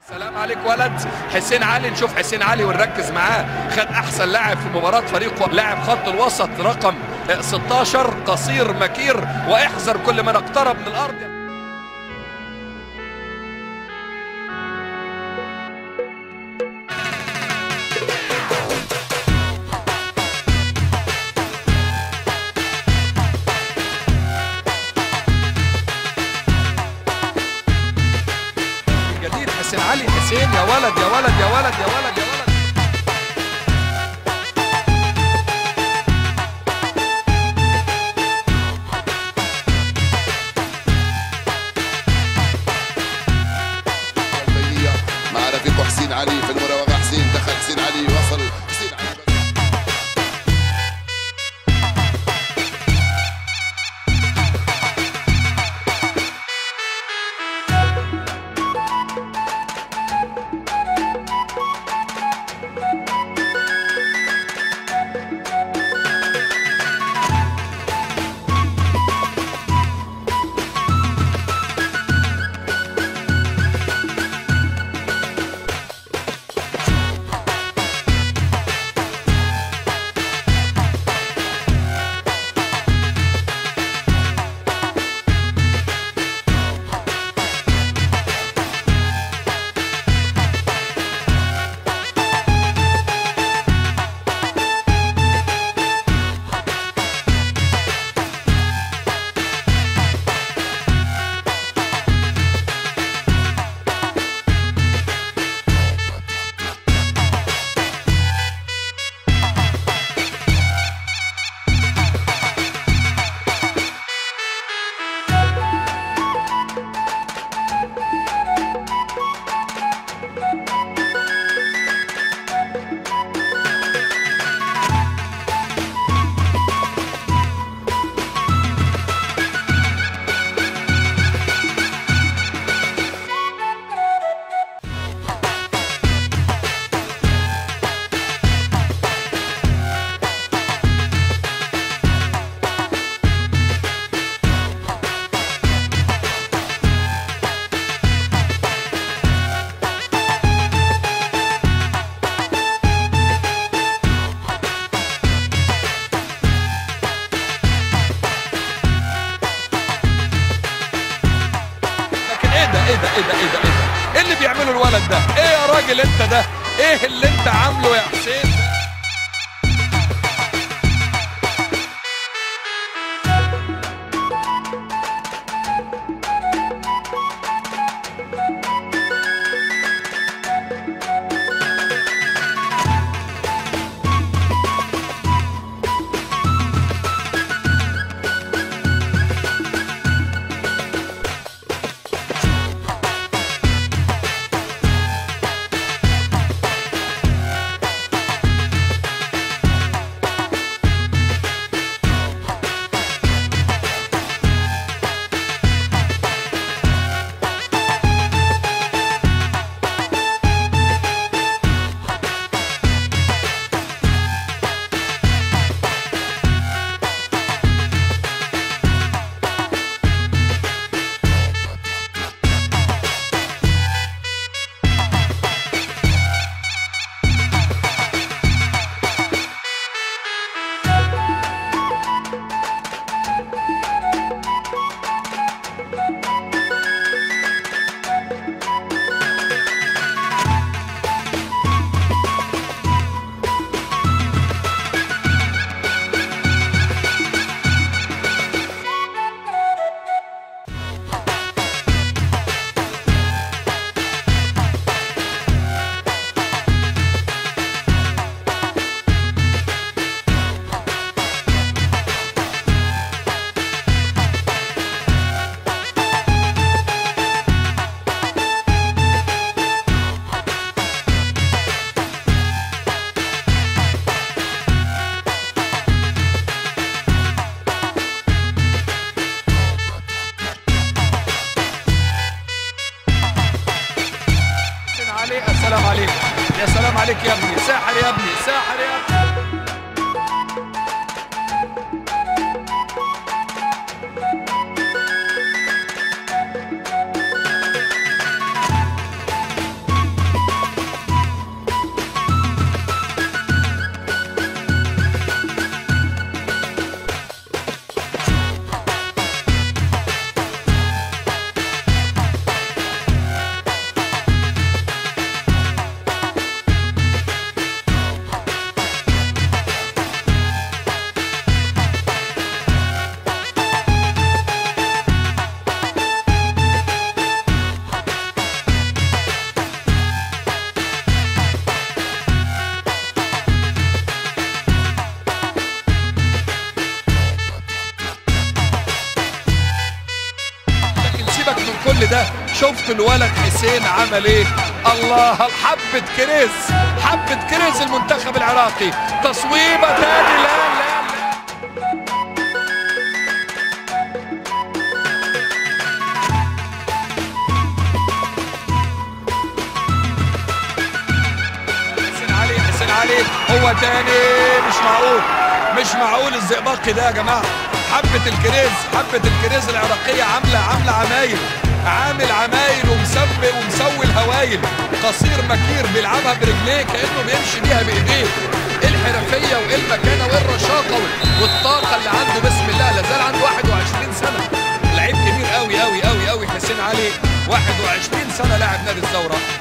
سلام عليك ولد حسين علي نشوف حسين علي ونركز معاه خد احسن لاعب في مباراه فريقه لاعب خط الوسط رقم 16 قصير مكير واحذر كل من اقترب من الارض جديد حسين علي حسين يا ولد يا ولد يا ولد يا ولد يا ولد البينية مع رفيقه حسين علي في المراوغة حسين دخل حسين علي وصل حسين علي لكن ايه ده ايه ده ايه ده ايه ده ايه ده ايه اللي بيعمله الولد ده ايه يا راجل انت ده ايه اللي انت عامله يا حسين حسين علي السلام عليك يا سلام عليك يا ابني ساحر يا ابني ساحر يا ابني شفت الولد حسين عمل ايه الله حبة كريز حبة كريز المنتخب العراقي تصويبة تاني لا لا لا حسين علي حسين علي هو تاني مش معقول مش معقول الزئبقي ده يا جماعه حبه الكريز حبه الكريز العراقيه عامله عامله عمايل عامل عمايل ومسبق ومسوي الهوايل قصير مكير بيلعبها برجليه كانه بيمشي بيها بايديه ايه الحرفيه وايه المكانه وايه الرشاقه والطاقه اللي عنده بسم الله لازال عنده 21 سنه لعيب كبير قوي قوي قوي قوي حسين علي 21 سنه لاعب نادي الثوره